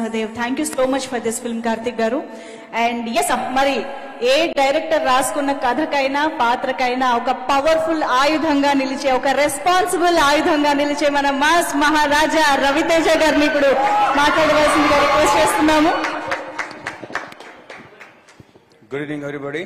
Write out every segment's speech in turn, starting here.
Sahadev thank you so much for this film Karthik గారు and yes మరి ఏ director రాసుకున్న కథకైనా పాత్రకైనా ఒక పవర్ఫుల్ ఆయుధంగా నిలిచే ఒక రెస్పాన్సిబుల్ ఆయుధంగా నిలిచే మన మాస్ మహారాజా రవితేజ గారిని ఇప్పుడు మాట్లాడవలసిందిగా రిక్వెస్ట్ చేస్తున్నాము గుడ్ ఈవినింగ్ ఎవ్రీబడి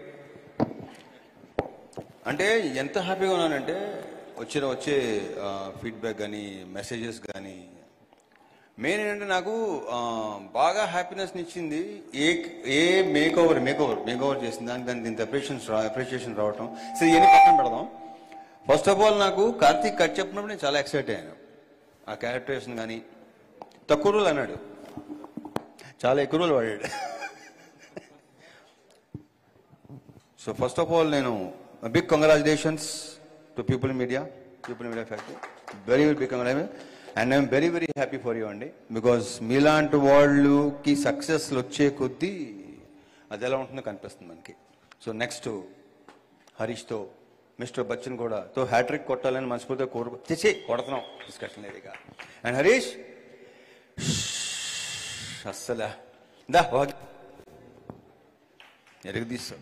అంటే ఎంత హ్యాపీగా ఉన్నానంటే వచ్చిన వచ్చే ఫీడ్బ్యాక్ కానీ మెసేజెస్ కానీ మెయిన్ ఏంటంటే నాకు ఆ, బాగా హ్యాపీనెస్ ఇచ్చింది a a makeover makeover makeover చేసింది దానికి దానికి ఇంత అప్రిషియేషన్ అప్రిషియేషన్ రావటం సో ఇవన్నీ పక్కన పెడదాం ఫస్ట్ ఆఫ్ ఆల్ నాకు కార్తీక్ కట్ చెప్పినప్పుడు నేను చాలా ఎక్సైట్ అయ్యాను ఆ క్యారెక్టరేషన్ కానీ తక్కువ రోజులు అన్నాడు చాలా ఎక్కువ రోజులు వాడాడు సో ఫస్ట్ ఆఫ్ ఆల్ నేను big congratulations to People Media People Media Factory very very big congratulation and I'm very very happy for you అండి బికాస్ మీలాంటి వాళ్ళకి సక్సెస్ వచ్చే కొద్దీ అది ఎలా ఉంటుందో కనిపిస్తుంది మనకి సో నెక్స్ట్ హరీష్తో మిస్టర్ బచ్చన్ కూడా తో హ్యాట్రిక్ కొట్టాలని మనస్ఫూర్తిగా కోరు చేసి కొడుతున్నాం డిస్కషన్ లేదుగా అండ్ హరీష్ అస్సలా దా ఎరుగు తీస్తాం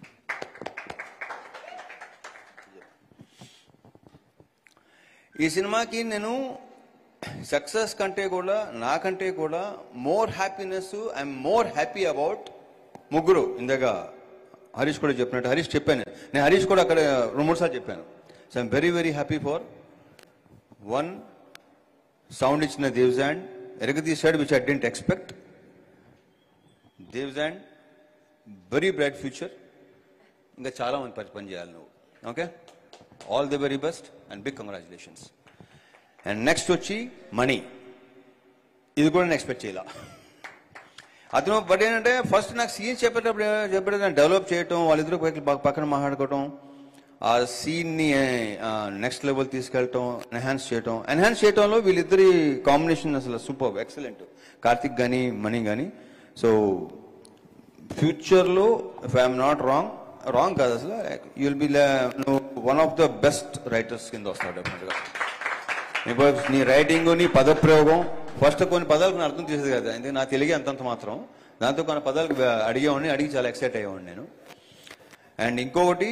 ఈ సినిమాకి నేను సక్సెస్ కంటే కూడా నాకంటే కూడా more happiness I'm more happy about ముగ్గురు ఇందాక హరీష్ కూడా చెప్పినట్టు హరీష్ చెప్పాను నేను హరీష్ కూడా అక్కడ రెండు మూడు సార్లు చెప్పాను so I'm very very happy for one sound ఇచ్చిన దేవ్జాండ్ ఎరగదీశాడు విచ్ ఐ డెంట్ ఎక్స్పెక్ట్ దేవ్జాండ్ వెరీ బ్రైట్ ఫ్యూచర్ ఇంకా చాలా మంది పని పని చేయాలి నువ్వు okay all the very best and big congratulations and next వచ్చి మనీ ఇది కూడా నేను ఎక్స్పెక్ట్ చేయాల అతను బట్ ఏంటంటే ఫస్ట్ నాకు సీన్ చెప్పేటప్పుడు చెప్పేటప్పుడు డెవలప్ చేయటం వాళ్ళిద్దరు పక్క- పక్కన మాట్లాడుకోవటం ఆ సీన్ని నెక్స్ట్ లెవెల్ తీసుకెళ్ళటం ఎన్హాన్స్ చేయటం ఎన్హాన్స్ చేయటంలో వీళ్ళిద్దరి కాంబినేషన్ అసలు సూపర్ ఎక్సలెంట్ కార్తిక్ కానీ మనీ కానీ సో ఫ్యూచర్లో if I'm not wrong wrong కాదు అసలు యూ విల్ బి నువ్వు one of the best writers కింద వస్తావు డెఫినెట్గా ఇప్పుడు నీ రైటింగ్ నీ పదప్రయోగం ఫస్ట్ కొన్ని పదాలకు నేను అర్థం చేసేది కదా ఎందుకంటే నా తెలుగే అంతంత మాత్రం దాంతో కొన్ని పదాలకు అడిగేవాడిని అడిగి చాలా ఎక్సైట్ అయ్యేవాడిని నేను అండ్ ఇంకొకటి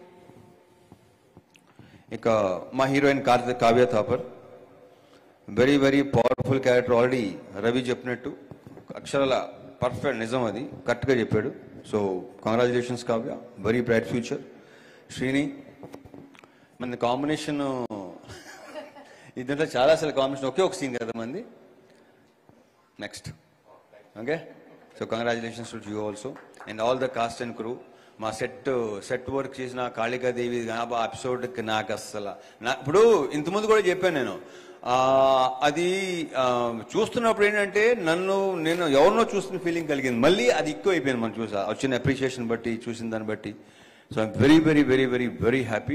ఇక మా heroine Karthik Kavya Thapar very very powerful character already Ravi చెప్పినట్టు అక్షరాల పర్ఫెక్ట్ నిజం అది కరెక్ట్గా చెప్పాడు so congratulations Kavya very bright future Srini మన కాంబినేషన్ ఇదంతా చాలా అసలు కాంబినేషన్ ఒకే ఒక సీన్ కదా మంది next okay so congratulations to you also and all the cast and crew మా సెట్ సెట్ వర్క్ చేసిన కాళికాదేవి ఆ ఎపిసోడ్కి నాకు అస్సలు నా ఇప్పుడు ఇంతకుముందు కూడా చెప్పాను నేను ఆ, అది ఆ, చూస్తున్నప్పుడు ఏంటంటే నన్ను నేను ఎవరినో చూస్తున్న ఫీలింగ్ కలిగింది మళ్ళీ అది ఎక్కువ అయిపోయింది మనం చూసా వచ్చిన అప్రిషియేషన్ బట్టి చూసిన దాన్ని బట్టి so I'm very very very very very happy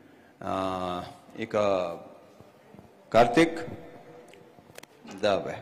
ఇక కార్తిక్ దా బై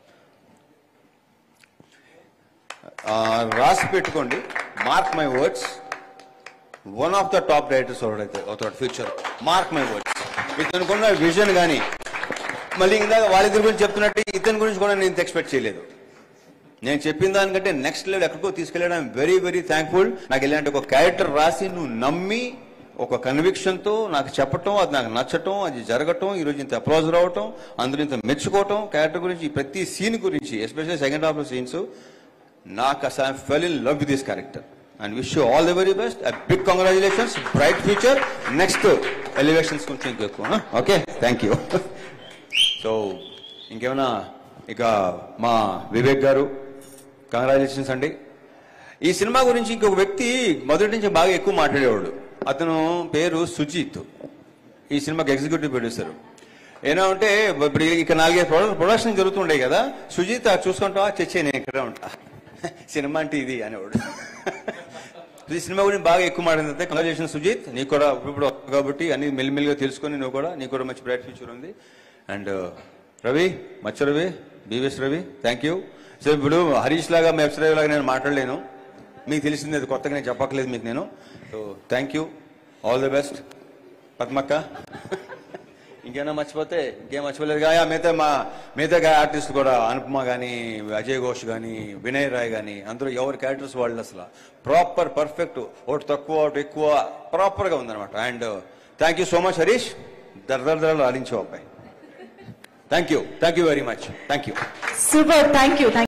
ఆ, రాసి పెట్టుకోండి mark my words one of the top writers ఎవరైతే అవుతాడు ఫ్యూచర్ మార్క్ మై వర్డ్స్ ఇతనుకున్న విజన్ కానీ మళ్ళీ ఇందాక వాళ్ళిద్దరి గురించి చెప్తున్నట్టు ఇతని గురించి కూడా నేను ఎక్స్పెక్ట్ చేయలేదు నేను చెప్పిన దానికంటే నెక్స్ట్ లెవెల్ ఎక్కడికో తీసుకెళ్ళడం వెరీ వెరీ థ్యాంక్ఫుల్ నాకు ఇలాంటి ఒక క్యారెక్టర్ రాసి నువ్వు నమ్మి ఒక కన్విక్షన్ తో నాకు చెప్పటం అది నాకు నచ్చటం అది జరగటం ఈ రోజు ఇంత అప్రోజ్ రావటం అందులో ఇంత మెచ్చుకోవటం క్యారెక్టర్ గురించి ప్రతి సీన్ గురించి ఎస్పెషల్లీ సెకండ్ హాఫ్ సీన్స్ నాకు అసలు fell in love with this character and wish you all the very best big congratulations bright future next elevations కొంచెం ఇంకెక్కువ ఓకే థ్యాంక్ యూ సో ఇంకేమైనా ఇక మా వివేక్ గారు కంగ్రాచులేషన్స్ అండి ఈ సినిమా గురించి ఇంకొక వ్యక్తి మొదటి నుంచి బాగా ఎక్కువ మాట్లాడేవాడు అతను పేరు సుజిత్ ఈ సినిమాకి ఎగ్జిక్యూటివ్ ప్రొడ్యూసర్ ఏనా అంటే ఇప్పుడు ఇక నాలుగైదు ప్రొడక్షన్ ప్రొడక్షన్ జరుగుతుండే కదా సుజిత్ అది చూసుకుంటావా చచ్చే నేను ఇక్కడే ఉంటా సినిమా అంటే ఇది అనేవాడు ఈ సినిమా గురించి బాగా ఎక్కువ మాట్లాడింది కంగ్రాచులేషన్ సుజిత్ నీకు కూడా ఇప్పుడు కాబట్టి అన్ని మెల్లిమెల్లిగా తెలుసుకొని నువ్వు కూడా నీకు కూడా మంచి బ్రైట్ ఫ్యూచర్ ఉంది అండ్ రవి మచ్చ Ravi BVS Ravi thank you so ఇప్పుడు హరీష్ లాగా మెప్స్ రవి లాగా నేను మాట్లాడలేను మీకు తెలిసింది అది కొత్తగా నేను చెప్పట్లేదు మీకు నేను so thank you all the best పద్మక్క ఇంకేమైనా మర్చిపోతే ఇంకేం మర్చిపోలేదు కానీ మిగతా మా మిగతా ఆర్టిస్ట్ కూడా అనుపమ కానీ అజయ్ ఘోష్ కానీ వినయ్ రాయ్ కానీ అందరూ ఎవరి క్యారెక్టర్స్ వాళ్ళు అసలు ప్రాపర్ పర్ఫెక్ట్ ఒకటి తక్కువ ఒకటి ఎక్కువ ప్రాపర్ గా ఉందన్నమాట and thank you so much Harish దర్దర్దరాలు ఆడించావు అబ్బాయి thank you thank you very much thank you super thank you